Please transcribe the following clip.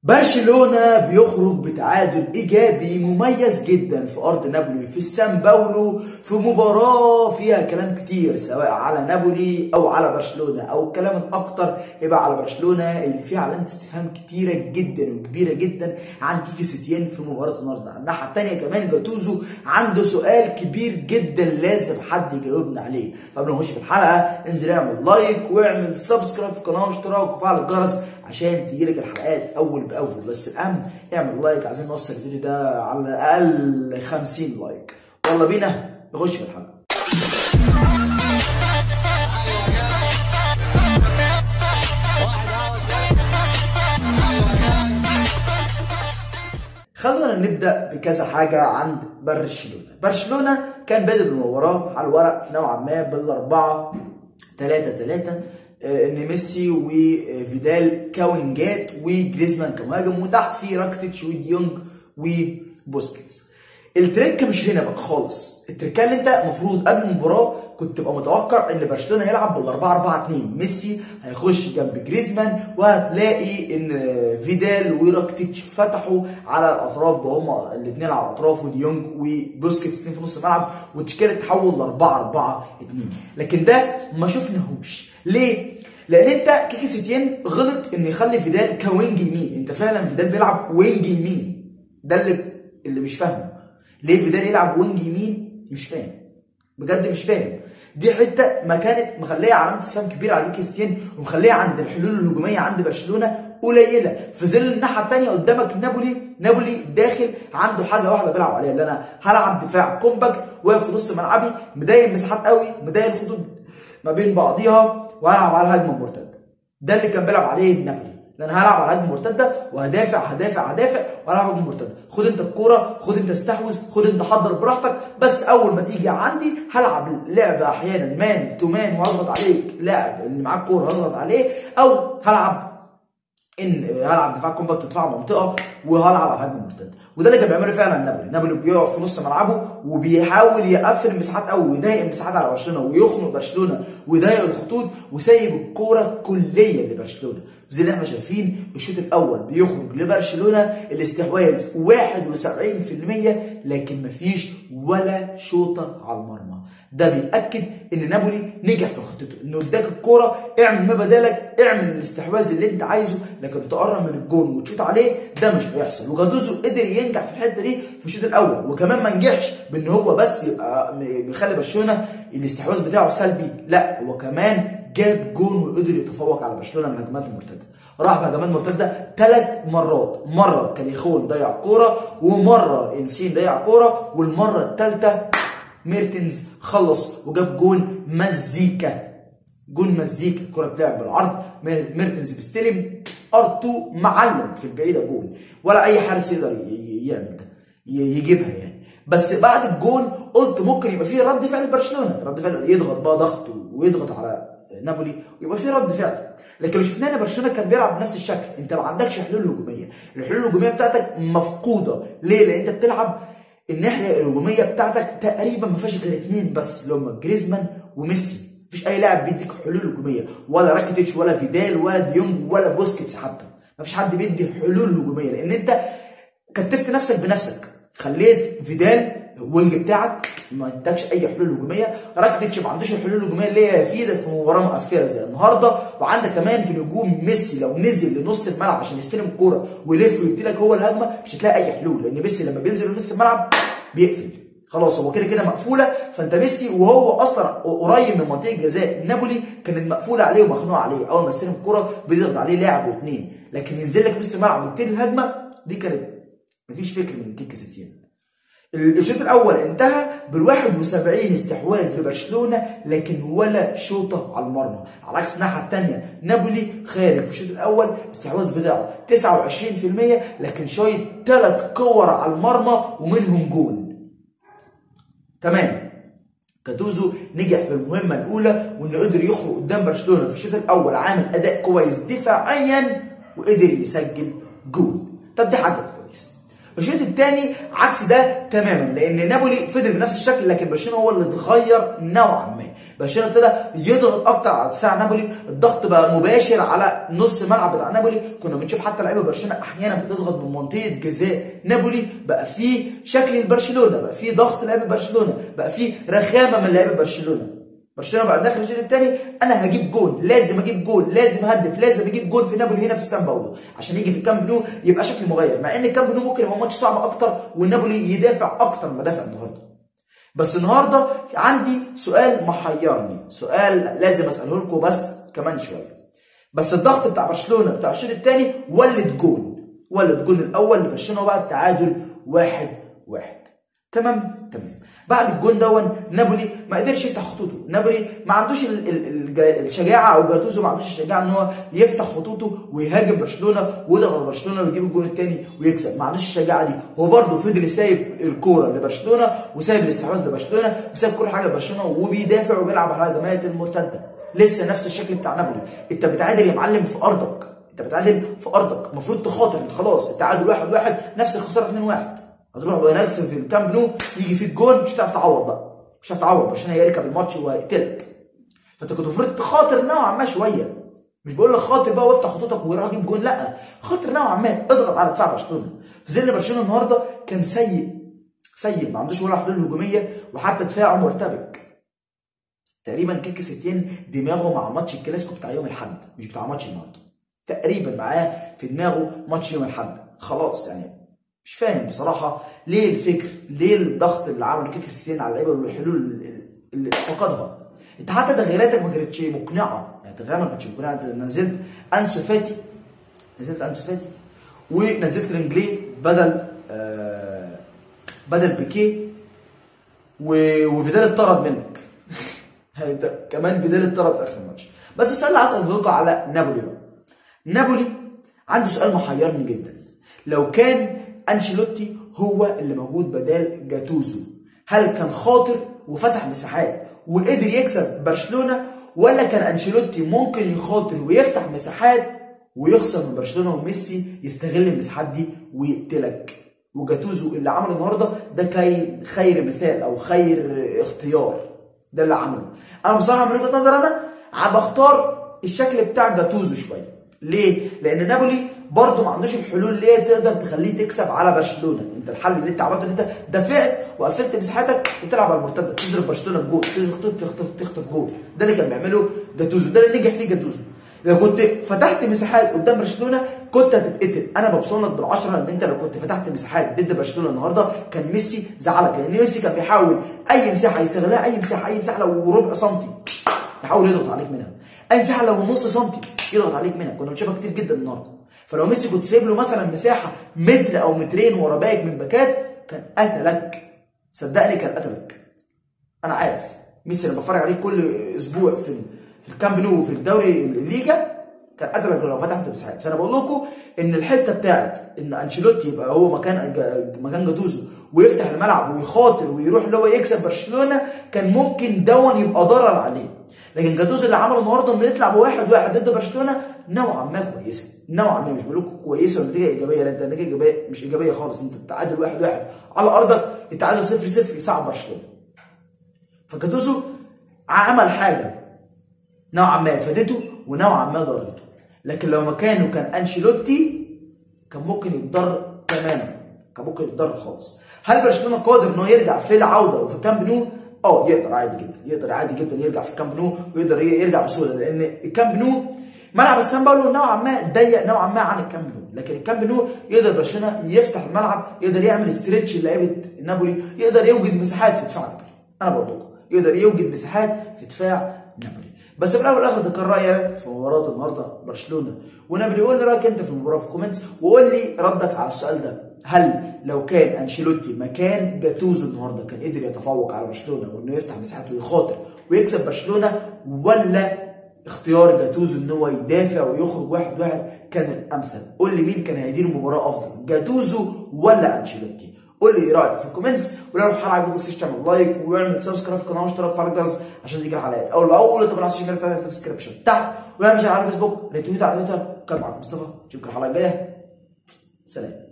برشلونة بيخرج بتعادل إيجابي مميز جدا في أرض نابولي في السان باولو في مباراة فيها كلام كتير سواء على نابولي أو على برشلونة أو الكلام الأكتر يبقى على برشلونة اللي فيها علامة استفهام كتيرة جدا وكبيرة جدا عن كيكي ستيان في مباراة النهاردة على الناحية التانية كمان جاتوزو عنده سؤال كبير جدا لازم حد يجاوبنا عليه فقبل ما نخش في الحلقة انزل اعمل لايك واعمل سبسكرايب في القناة واشتراك وفعل الجرس عشان تجيلك الحلقات اول باول بس الاهم اعمل لايك عايزين نوصل الفيديو ده على الاقل 50 لايك يلا بينا نخش في الحلقه خلونا نبدا بكذا حاجه عند برشلونه برشلونه كان بادئ المباراه على الورق نوعا ما بالاربعه 3 3 ان ميسي وفيدال كاوينجات وجريزمان كمهاجم وتحت في راكتيتش وديونج وبوسكيتس التركه مش هنا بقى خالص التركه اللي انت المفروض قبل المباراه كنت تبقى متوقع ان برشلونه هيلعب بال 4 4 2 ميسي هيخش جنب جريزمان وهتلاقي ان فيدال وراكتيتش فتحوا على الاطراف هما الاثنين على الاطراف وديونج وبوسكيتس اثنين في نص الملعب والتشكيله تتحول ل 4 4 2 لكن ده ما شفناهوش ليه؟ لان انت كيكي سيتيان غلط ان يخلي فيدال كوينج يمين انت فعلا فيدال بيلعب وينج يمين ده اللي اللي مش فاهمه ليه فيدال يلعب وينج يمين مش فاهم بجد مش فاهم دي حته ما كانت مخليه علامه استفهام كبيره على كيكي سيتيان ومخليه عند الحلول الهجوميه عند برشلونه قليله في ظل الناحيه الثانيه قدامك نابولي نابولي داخل عنده حاجه واحده بيلعب عليها اللي انا هلعب دفاع كومباكت واقف في نص ملعبي مضايق مساحات قوي مضايق الخطوط ما بين بعضيها وهلعب على الهجمه المرتده ده اللي كان بيلعب عليه نابولي لان هلعب على الهجمه المرتده وهدافع هدافع هدافع وهلعب هجمه مرتده خد انت الكوره خد انت استحوذ خد انت حضر براحتك بس اول ما تيجي عندي هلعب لعبه احيانا مان تو مان وهضغط عليك لاعب اللي معاه الكوره هضغط عليه او هلعب ان هلعب دفاع كومباكت دفاع منطقه وهلعب على الهجمه المرتده وده اللي كان بيعمله فعلا نابولي نابولي بيقف في نص ملعبه وبيحاول يقفل المساحات قوي ويضايق المساحات على برشلونه ويخنق برشلونه ويضيق الخطوط وسايب الكوره كليا لبرشلونه زي اللي احنا شايفين الشوط الاول بيخرج لبرشلونه الاستحواذ 71% لكن مفيش ولا شوطه على المرمى ده بيأكد ان نابولي نجح في خطته انه اداك الكوره اعمل ما بدالك اعمل الاستحواذ اللي انت عايزه لكن تقرب من الجون وتشوط عليه ده مش هيحصل وجاتوزو قدر ينجح في الحته دي في الشوط الاول وكمان ما نجحش بان هو بس يبقى بيخلي برشلونه الاستحواذ بتاعه سلبي لا هو كمان جاب جون وقدر يتفوق على برشلونه من الهجمات المرتده راح بهجمات مرتده ثلاث مرات مره كاليخون ضيع كوره ومره انسين ضيع كوره والمره الثالثه ميرتنز خلص وجاب جون مزيكا جون مزيكا الكره بتلعب بالعرض ميرتنز بيستلم ار2 معلم في البعيده جون ولا اي حارس يقدر يعمل ده يجيبها يعني بس بعد الجون قلت ممكن يبقى فيه رد فعل برشلونه رد فعل يضغط بقى ضغط ويضغط على نابولي ويبقى فيه رد فعل لكن لو شفنا ان برشلونه كان بيلعب بنفس الشكل انت ما عندكش حلول هجوميه الحلول الهجوميه بتاعتك مفقوده ليه لان انت بتلعب الناحيه الهجوميه بتاعتك تقريبا ما فيهاش غير اثنين بس اللي هم جريزمان وميسي مفيش اي لاعب بيديك حلول هجوميه ولا راكيتيتش ولا فيدال ولا ديونج ولا بوسكيتس حتى مفيش حد بيدي حلول هجوميه لان انت كتفت نفسك بنفسك خليت فيدال الوينج بتاعك ما ادكش اي حلول هجوميه راكيتيتش ما عندوش الحلول الهجوميه اللي هي يفيدك في مباراه مقفله زي النهارده وعندك كمان في الهجوم ميسي لو نزل لنص الملعب عشان يستلم الكوره ويلف ويدي لك هو الهجمه مش هتلاقي اي حلول لان ميسي لما بينزل لنص الملعب بيقفل خلاص هو كده كده مقفوله فانت ميسي وهو اصلا قريب من منطقه جزاء نابولي كانت مقفوله عليه ومخنوقه عليه اول ما استلم الكوره بيضغط عليه لاعب واثنين لكن ينزل لك نص الملعب ويبتدي الهجمه دي كانت مفيش فكر من كيكي ستين الشوط الاول انتهى بال 71 استحواذ لبرشلونه لكن ولا شوطه على المرمى على عكس الناحيه الثانيه نابولي خارج في الشوط الاول استحواذ بتاعه 29% لكن شايط ثلاث كور على المرمى ومنهم جول تمام كاتوزو نجح في المهمه الاولى وانه قدر يخرج قدام برشلونه في الشوط الاول عامل اداء كويس دفاعيا وقدر يسجل جول طب دي حاجه كويسه الشوط الثاني عكس ده تماما لان نابولي فضل بنفس الشكل لكن برشلونه هو اللي اتغير نوعا ما برشلونه ابتدى يضغط اكتر على دفاع نابولي الضغط بقى مباشر على نص ملعب بتاع نابولي كنا بنشوف حتى لعيبه برشلونه احيانا بتضغط من منطقه جزاء نابولي بقى في شكل برشلونه بقى في ضغط لعيبه برشلونه بقى في رخامه من لعيبه برشلونه برشلونه بقى داخل الشوط الثاني انا هجيب جول لازم اجيب جول لازم هدف لازم اجيب جول في نابولي هنا في السان باولو عشان يجي في الكامب نو يبقى شكل مغير مع ان الكامب نو ممكن يبقى ماتش صعب اكتر ونابولي يدافع اكتر ما دافع النهارده بس النهارده عندي سؤال محيرني سؤال لازم اساله لكم بس كمان شويه بس الضغط بتاع برشلونه بتاع الشوط الثاني ولد جول ولد جول الاول لبرشلونه وبقى التعادل واحد واحد تمام تمام بعد الجون دون نابولي ما قدرش يفتح خطوطه نابولي ما عندوش ال ال الشجاعه او جاتوزو ما عندوش الشجاعه ان هو يفتح خطوطه ويهاجم برشلونه ويضغط برشلونه ويجيب الجون الثاني ويكسب ما عندوش الشجاعه دي هو برده فضل سايب الكوره لبرشلونه وسايب الاستحواذ لبرشلونه وسايب كل حاجه لبرشلونه وبيدافع وبيلعب على هجمات المرتده لسه نفس الشكل بتاع نابولي انت بتعادل يا معلم في ارضك انت بتعادل في ارضك المفروض تخاطر انت خلاص التعادل واحد واحد نفس الخساره 2 1 هتروح بقى هناك في الكامب نو يجي فيك جون مش هتعرف تعوض بقى مش هتعرف تعوض عشان هيركب الماتش وهيقتلك فانت كنت المفروض تخاطر نوعا ما شويه مش بقول لك خاطر بقى وافتح خطوطك وروح جيب جون لا خاطر نوعا ما اضغط على دفاع برشلونه في ظل برشلونه النهارده كان سيء سيء ما عندوش ولا حلول هجوميه وحتى دفاعه مرتبك تقريبا كيكي ستين دماغه مع ماتش الكلاسيكو بتاع يوم الاحد مش بتاع ماتش النهارده تقريبا معاه في دماغه ماتش يوم الاحد خلاص يعني مش فاهم بصراحة ليه الفكر ليه الضغط اللي عمل كيك السين على اللعيبة والحلول اللي فقدها انت حتى تغييراتك ما كانتش مقنعة يعني تغييرات ما كانتش مقنعة انت نزلت انسو فاتي نزلت انسو فاتي ونزلت رنجلي بدل آه بدل بيكيه وفيدال اتطرد منك يعني انت كمان فيدال اتطرد في اخر الماتش بس السؤال اللي عايز اساله على نابولي بقى نابولي عنده سؤال محيرني جدا لو كان انشيلوتي هو اللي موجود بدال جاتوزو هل كان خاطر وفتح مساحات وقدر يكسب برشلونه ولا كان انشيلوتي ممكن يخاطر ويفتح مساحات ويخسر من برشلونه وميسي يستغل المساحات دي ويقتلك وجاتوزو اللي عمله النهارده ده كي خير مثال او خير اختيار ده اللي عمله انا بصراحه من وجهه نظر انا بختار الشكل بتاع جاتوزو شويه ليه؟ لان نابولي برضه ما عندوش الحلول اللي هي تقدر تخليه تكسب على برشلونه انت الحل اللي انت عملته ان انت دافعت وقفلت مساحاتك وتلعب على المرتده تضرب برشلونه بجول تخطف تخطف تخطف جول ده اللي كان بيعمله جاتوزو ده اللي نجح فيه جاتوزو لو كنت فتحت مساحات قدام برشلونه كنت هتتقتل انا ببصم لك بالعشره ان انت لو كنت فتحت مساحات ضد برشلونه النهارده كان ميسي زعلك لان ميسي كان بيحاول اي مساحه يستغلها اي مساحه اي مساحه لو ربع سنتي يحاول يضغط عليك منها اي مساحه لو نص سنتي يضغط عليك منها كنا بنشوفها كتير جدا النهارده فلو ميسي كنت سايب له مثلا مساحه متر او مترين ورا باك من باكات كان قتلك صدقني كان قتلك انا عارف ميسي لما بتفرج عليه كل اسبوع في في الكامب نو وفي الدوري الليجا كان قتلك لو فتحت مساحات فانا بقول لكم ان الحته بتاعت ان انشيلوتي يبقى هو مكان مكان جاتوزو ويفتح الملعب ويخاطر ويروح اللي هو يكسب برشلونه كان ممكن دون يبقى ضرر عليه لكن جاتوزو اللي عمله النهارده انه يطلع بواحد واحد ضد برشلونه نوعا ما كويسه نوعا ما مش بقول لكم كويسه ونتيجه ايجابيه لا انت النتيجه ايجابيه مش ايجابيه خالص انت التعادل واحد واحد على ارضك التعادل صفر صفر يصعب برشلونه فجاتوزو عمل حاجه نوعا ما فادته ونوعا ما ضرته لكن لو مكانه كان انشيلوتي كان ممكن يتضر تماما كان ممكن يتضر خالص هل برشلونه قادر انه يرجع في العوده وفي كامب نو اه يقدر عادي جدا يقدر عادي جدا يرجع في الكامب نو ويقدر يرجع بسهوله لان الكامب نو ملعب السان باولو نوعا ما ضيق نوعا ما عن الكامب نو لكن الكامب نو يقدر برشلونه يفتح الملعب يقدر يعمل استريتش لعيبه نابولي يقدر يوجد مساحات في دفاع نابولي انا بقول لكم يقدر يوجد مساحات في دفاع نابولي بس في الاول والاخر ده كان رايك في مباراه النهارده برشلونه ونابولي قول لي رايك انت في المباراه في الكومنتس وقول لي ردك على السؤال ده هل لو كان انشيلوتي مكان جاتوزو النهارده كان قدر يتفوق على برشلونه وانه يفتح مساحات ويخاطر ويكسب برشلونه ولا اختيار جاتوزو ان هو يدافع ويخرج واحد واحد كان الامثل قول لي مين كان هيدير المباراه افضل جاتوزو ولا انشيلوتي قول لي رايك في الكومنتس ولو الحلقه عجبتك تنساش تعمل لايك واعمل سبسكرايب في القناه واشتراك في الجرس عشان تيجي الحلقات اول باول طبعا على السوشيال ميديا بتاعتي في الديسكربشن تحت ولا مش على فيسبوك ريتويت على تويتر كان معاكم مصطفى اشوفكم الحلقه الجايه سلام